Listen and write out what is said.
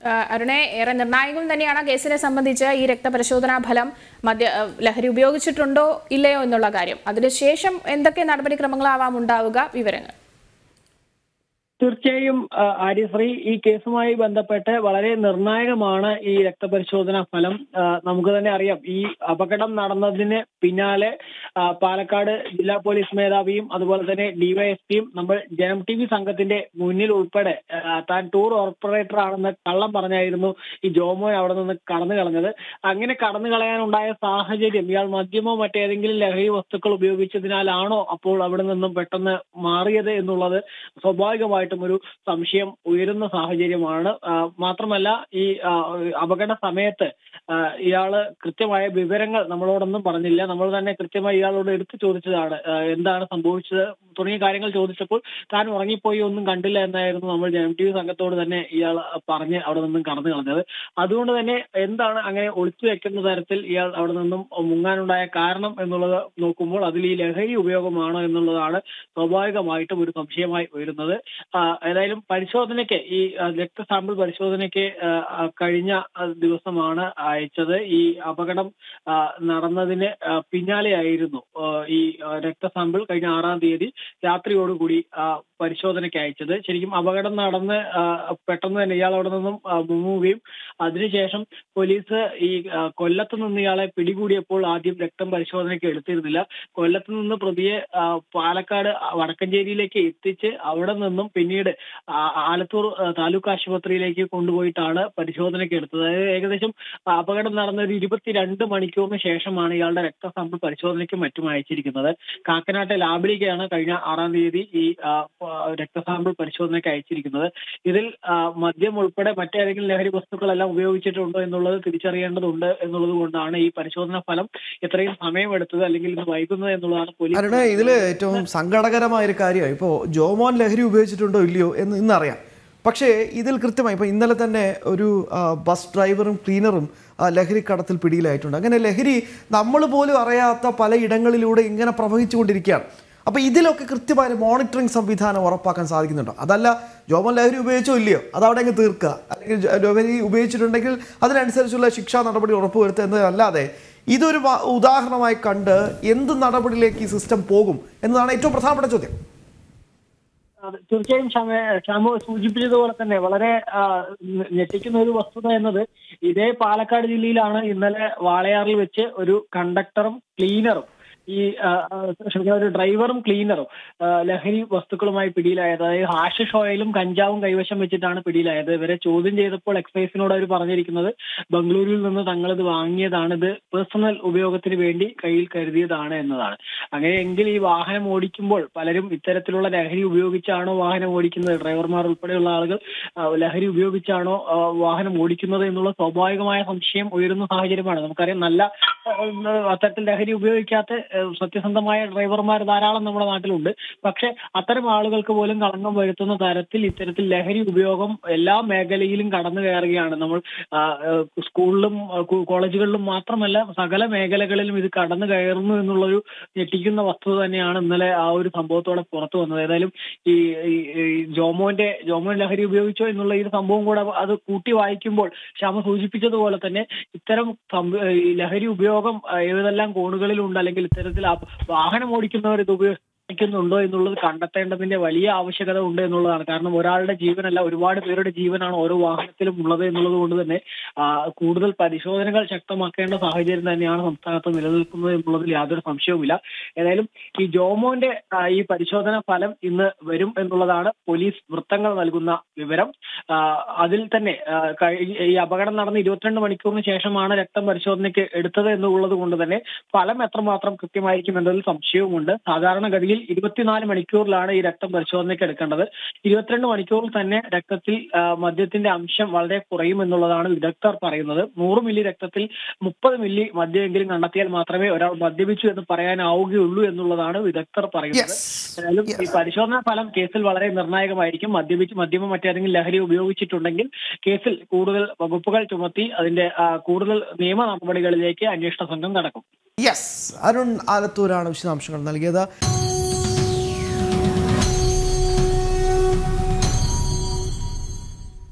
ആ, അരുണെ ഏറെ നിർണായകം തന്നെയാണ് കേസിനെ സംബന്ധിച്ച് ഈ രക്തപരിശോധനാ ഫലം മദ്യ ആ, ലഹരി ഉപയോഗിച്ചിട്ടുണ്ടോ ഇല്ലയോ എന്നുള്ള കാര്യം അതിനുശേഷം എന്തൊക്കെ നടപടിക്രമങ്ങളാവാം ഉണ്ടാവുക വിവരങ്ങൾ തീർച്ചയായും ആ, ആര്യശ്രീ ഈ കേസുമായി ബന്ധപ്പെട്ട് വളരെ നിർണായകമാണ് ഈ രക്തപരിശോധനാ ഫലം ആ, നമുക്ക് തന്നെ അറിയാം ഈ അപകടം നടന്നതിന് പിന്നാലെ ആ, പാലക്കാട് ജില്ലാ പോലീസ് മേധാവിയും അതുപോലെ തന്നെ ഡിവൈഎസ്പിയും നമ്മൾ ജനം ടി വി സംഘത്തിന്റെ മുന്നിൽ ഉൾപ്പെടെ ആ, താൻ ടൂർ ഓപ്പറേറ്റർ ആണെന്ന് കള്ളം പറഞ്ഞായിരുന്നു ഈ ജോമോൻ അവിടെ നിന്ന് കടന്നു കളഞ്ഞത് അങ്ങനെ കടന്നു കളയാനുണ്ടായ സാഹചര്യം ഇയാൾ മദ്യമോ മറ്റേതെങ്കിലും ലഹരി വസ്തുക്കൾ ഉപയോഗിച്ചതിനാലാണോ അപ്പോൾ അവിടെ നിന്നും പെട്ടെന്ന് മാറിയത് എന്നുള്ളത് സ്വാഭാവികമായിട്ടും ഒരു സംശയം ഉയരുന്ന സാഹചര്യമാണ് ആ, മാത്രമല്ല ഈ ആ, അപകട സമയത്ത് ആ, ഇയാള് കൃത്യമായ വിവരങ്ങൾ നമ്മളോടൊന്നും പറഞ്ഞില്ല നമ്മൾ തന്നെ കൃത്യമായി ഇയാളോട് എടുത്തു ചോദിച്ചതാണ് ആ, എന്താണ് സംഭവിച്ചത് തുടങ്ങിയ കാര്യങ്ങൾ ചോദിച്ചപ്പോൾ താൻ ഉറങ്ങിപ്പോയി ഒന്നും കണ്ടില്ല എന്നായിരുന്നു നമ്മൾ ജനം ടി വി സംഘത്തോട് തന്നെ ഇയാൾ പറഞ്ഞ് അവിടെ നിന്നും കടന്നു കളഞ്ഞത് അതുകൊണ്ട് തന്നെ എന്താണ് അങ്ങനെ ഒളിച്ചു വെക്കുന്ന തരത്തിൽ ഇയാൾ അവിടെ നിന്നും മുങ്ങാനുണ്ടായ കാരണം എന്നുള്ളത് നോക്കുമ്പോൾ അതിൽ ഈ ലഹരി ഉപയോഗമാണോ എന്നുള്ളതാണ് സ്വാഭാവികമായിട്ടും ഒരു സംശയമായി വരുന്നത് ആ, ഏതായാലും പരിശോധനയ്ക്ക് ഈ ആ, രക്തസാമ്പിൾ പരിശോധനയ്ക്ക് ആ, ആ, കഴിഞ്ഞ ആ, ദിവസമാണ് അയച്ചത് ഈ അപകടം ആ, നടന്നതിന് ആ, പിന്നാലെയായിരുന്നു ആ, ഈ ആ, രക്തസാമ്പിൾ കഴിഞ്ഞ ആറാം തീയതി രാത്രിയോടുകൂടി ആ, പരിശോധനയ്ക്ക് അയച്ചത് ശരിക്കും അപകടം നടന്ന് ആ, പെട്ടെന്ന് തന്നെ ഇയാൾ അവിടെ നിന്നും ആ, മുങ്ങുകയും അതിനുശേഷം പോലീസ് ഈ ആ, കൊല്ലത്ത് നിന്ന് ഇയാളെ പിടികൂടിയപ്പോൾ ആദ്യം രക്തം പരിശോധനയ്ക്ക് എടുത്തിരുന്നില്ല കൊല്ലത്ത് നിന്ന് പ്രതിയെ ആ, പാലക്കാട് വടക്കഞ്ചേരിയിലേക്ക് എത്തിച്ച് അവിടെ നിന്നും പിന്നീട് ആ- ആലത്തൂർ ആ, താലൂക്ക് ആശുപത്രിയിലേക്ക് കൊണ്ടുപോയിട്ടാണ് പരിശോധനയ്ക്ക് എടുത്തത് അതായത് ഏകദേശം ആ, അപകടം നടന്ന ഒരു ഇരുപത്തിരണ്ട് മണിക്കൂറിന് ശേഷമാണ് ഇയാളുടെ രക്തസാമ്പിൾ പരിശോധനയ്ക്കും മറ്റും അയച്ചിരിക്കുന്നത് കാക്കനാട്ടെ ലാബിലേക്കാണ് കഴിഞ്ഞ ആറാം തീയതി ഈ ആ, ആ, രക്തസാമ്പിൾ പരിശോധനയ്ക്ക് അയച്ചിരിക്കുന്നത് ഇതിൽ ആ, മദ്യം ഉൾപ്പെടെ മറ്റേതെങ്കിലും ലഹരി വസ്തുക്കളെല്ലാം ഉപയോഗിച്ചിട്ടുണ്ടോ എന്നുള്ളത് തിരിച്ചറിയേണ്ടതുണ്ട് എന്നുള്ളത് കൊണ്ടാണ് ഈ പരിശോധനാ ഫലം ഇത്രയും സമയമെടുത്തത് അല്ലെങ്കിൽ ഇത് വൈകുന്നത് എന്നുള്ളതാണ് പോലീസ് അരുണ ഇതിൽ ഏറ്റവും സങ്കടകരമായ ഒരു കാര്യമാണ് ഇപ്പോൾ ജോമോൻ ലഹരി ഉപയോഗിച്ചിട്ടുണ്ടോ ഇല്ലയോ എന്ന് ഇന്നറിയാം പക്ഷേ ഇതിൽ കൃത്യമായി ഇപ്പോൾ ഇന്നലെ തന്നെ ഒരു ആ, ബസ് ഡ്രൈവറും ക്ലീനറും ആ, ലഹരി കടത്തിൽ പിടിയിലായിട്ടുണ്ട് അങ്ങനെ ലഹരി നമ്മൾ പോലും അറിയാത്ത പല ഇടങ്ങളിലൂടെ ഇങ്ങനെ പ്രവഹിച്ചുകൊണ്ടിരിക്കുകയാണ് അപ്പോൾ ഇതിലൊക്കെ കൃത്യമായ മോണിറ്ററിംഗ് സംവിധാനം ഉറപ്പാക്കാൻ സാധിക്കുന്നുണ്ടോ അതല്ല ജോമോൻ ലഹരി ഉപയോഗിച്ചോ ഇല്ലയോ അതവിടെ അങ്ങ് തീർക്കുക അല്ലെങ്കിൽ ജ- ലഹരി ഉപയോഗിച്ചിട്ടുണ്ടെങ്കിൽ അതിനനുസരിച്ചുള്ള ശിക്ഷാ നടപടി ഉറപ്പുവരുത്തുക എന്നതല്ലാതെ ഇതൊരു വ- ഉദാഹരണമായി കണ്ട് എന്ത് നടപടിയിലേക്ക് ഈ സിസ്റ്റം പോകും എന്നതാണ് ഏറ്റവും പ്രധാനപ്പെട്ട ചോദ്യം അത് തീർച്ചയായും ഷമ ഷാമു സൂചിപ്പിച്ചതുപോലെ തന്നെ വളരെ ആ, ഞ- ഞെട്ടിക്കുന്ന ഒരു വസ്തുത എന്നത് ഇതേ പാലക്കാട് ജില്ലയിലാണ് ഇന്നലെ വാളയാറിൽ വെച്ച് ഒരു കണ്ടക്ടറും ക്ലീനറും ഈ ആ, ആ, ക്ഷമിക്കണം, ഒരു ഡ്രൈവറും ക്ലീനറും ആ, ലഹരി വസ്തുക്കളുമായി പിടിയിലായത് അതായത് ഹാഷിഷ് ഓയിലും കഞ്ചാവും കൈവശം വെച്ചിട്ടാണ് പിടിയിലായത് ഇവരെ ചോദ്യം ചെയ്തപ്പോൾ എക്സൈസിനോട് അവർ പറഞ്ഞിരിക്കുന്നത് ബംഗളൂരുവിൽ നിന്ന് തങ്ങളിത് വാങ്ങിയതാണ് ഇത് പേഴ്സണൽ ഉപയോഗത്തിന് വേണ്ടി കയ്യിൽ കരുതിയതാണ് എന്നതാണ് അങ്ങനെയെങ്കിൽ ഈ വാഹനം ഓടിക്കുമ്പോൾ പലരും ഇത്തരത്തിലുള്ള ലഹരി ഉപയോഗിച്ചാണോ വാഹനം ഓടിക്കുന്നത് ഡ്രൈവർമാർ ഉൾപ്പെടെയുള്ള ആളുകൾ ആ, ലഹരി ഉപയോഗിച്ചാണോ ആ, വാഹനം ഓടിക്കുന്നത് എന്നുള്ള സ്വാഭാവികമായ സംശയം ഉയരുന്ന സാഹചര്യമാണ് നമുക്കറിയാം നല്ല ആ, അത്തരത്തിൽ ലഹരി ഉപയോഗിക്കാത്ത ആ, സത്യസന്ധമായ ഡ്രൈവർമാർ ധാരാളം നമ്മുടെ നാട്ടിലുണ്ട് പക്ഷെ അത്തരം ആളുകൾക്ക് പോലും കളങ്കം വരുത്തുന്ന തരത്തിൽ ഇത്തരത്തിൽ ലഹരി ഉപയോഗം എല്ലാ മേഖലയിലും കടന്നു കയറുകയാണ് നമ്മൾ ആ, ആ, സ്കൂളിലും ആ, കു- കോളേജുകളിലും മാത്രമല്ല സകല മേഖലകളിലും ഇത് കടന്നു കയറുന്നു എന്നുള്ളൊരു ഞെട്ടിക്കുന്ന വസ്തുത തന്നെയാണ് ഇന്നലെ ആ ഒരു സംഭവത്തോടെ പുറത്തു വന്നത് ഏതായാലും ഈ ഈ- ഈ ജോമോന്റെ ജോമോൻ ലഹരി ഉപയോഗിച്ചോ എന്നുള്ള ഈ ഒരു സംഭവം കൂടെ അത് കൂട്ടി വായിക്കുമ്പോൾ ശ്യാമ സൂചിപ്പിച്ചതുപോലെ തന്നെ ഇത്തരം സംഭ- ഈ ലഹരി ഉപയോഗം ആ, ഏതെല്ലാം കോണുകളിലുണ്ട് അല്ലെങ്കിൽ ഇത്തരത്തിൽ ആ വാഹനം ഓടിക്കുന്നവർ ഇത് ഉപയോഗിക്കുന്നുണ്ടോ എന്നുള്ളത് കണ്ടെത്തേണ്ടതിന്റെ വലിയ ആവശ്യകത ഉണ്ട് എന്നുള്ളതാണ് കാരണം ഒരാളുടെ ജീവനല്ല ഒരുപാട് പേരുടെ ജീവനാണ് ഓരോ വാഹനത്തിലും ഉള്ളത് എന്നുള്ളത് കൊണ്ട് തന്നെ ആ, കൂടുതൽ പരിശോധനകൾ ശക്തമാക്കേണ്ട സാഹചര്യം തന്നെയാണ് സംസ്ഥാനത്ത് നിലനിൽക്കുന്നത് എന്നുള്ളതിൽ യാതൊരു സംശയവുമില്ല ഏതായാലും ഈ ജോമോന്റെ ആ, ഈ പരിശോധന ഫലം ഇന്ന് വരും എന്നുള്ളതാണ് പോലീസ് വൃത്തങ്ങൾ നൽകുന്ന വിവരം ആ, അതിൽ തന്നെ ആ, കഴി- ഈ അപകടം നടന്ന് ഇരുപത്തിരണ്ട് മണിക്കൂറിന് ശേഷമാണ് രക്തം പരിശോധനയ്ക്ക് എടുത്തത് എന്നുള്ളത് കൊണ്ട് തന്നെ ഫലം എത്രമാത്രം കൃത്യമായിരിക്കും എന്നതിൽ സംശയവുമുണ്ട് സാധാരണഗതിയിൽ ഇരുപത്തിനാല് മണിക്കൂറിലാണ് ഈ രക്തം പരിശോധനയ്ക്ക് എടുക്കേണ്ടത് ഇരുപത്തിരണ്ട് മണിക്കൂറിൽ തന്നെ രക്തത്തിൽ ആ, മദ്യത്തിന്റെ അംശം വളരെ കുറയും എന്നുള്ളതാണ് വിദഗ്ധർ പറയുന്നത് നൂറ് മില്ലി രക്തത്തിൽ മുപ്പത് മില്ലി മദ്യമെങ്കിലും കണ്ടെത്തിയാൽ മാത്രമേ ഒരാൾ മദ്യപിച്ചു എന്ന് പറയാനാവുകയുള്ളൂ എന്നുള്ളതാണ് വിദഗ്ധർ പറയുന്നത് Yes. ഏതായാലും ഈ പരിശോധനാ ഫലം കേസിൽ വളരെ നിർണായകമായിരിക്കും മദ്യപിച്ച് മദ്യമോ മറ്റേതെങ്കിലും ലഹരി ഉപയോഗിച്ചിട്ടുണ്ടെങ്കിൽ കേസിൽ കൂടുതൽ വകുപ്പുകൾ ചുമത്തി അതിന്റെ ആ, കൂടുതൽ നിയമ നടപടികളിലേക്ക് അന്വേഷണ സംഘം കടക്കും യെസ് അരുൺ ആലത്തൂരാണ് വിശദാംശങ്ങൾ നൽകിയത്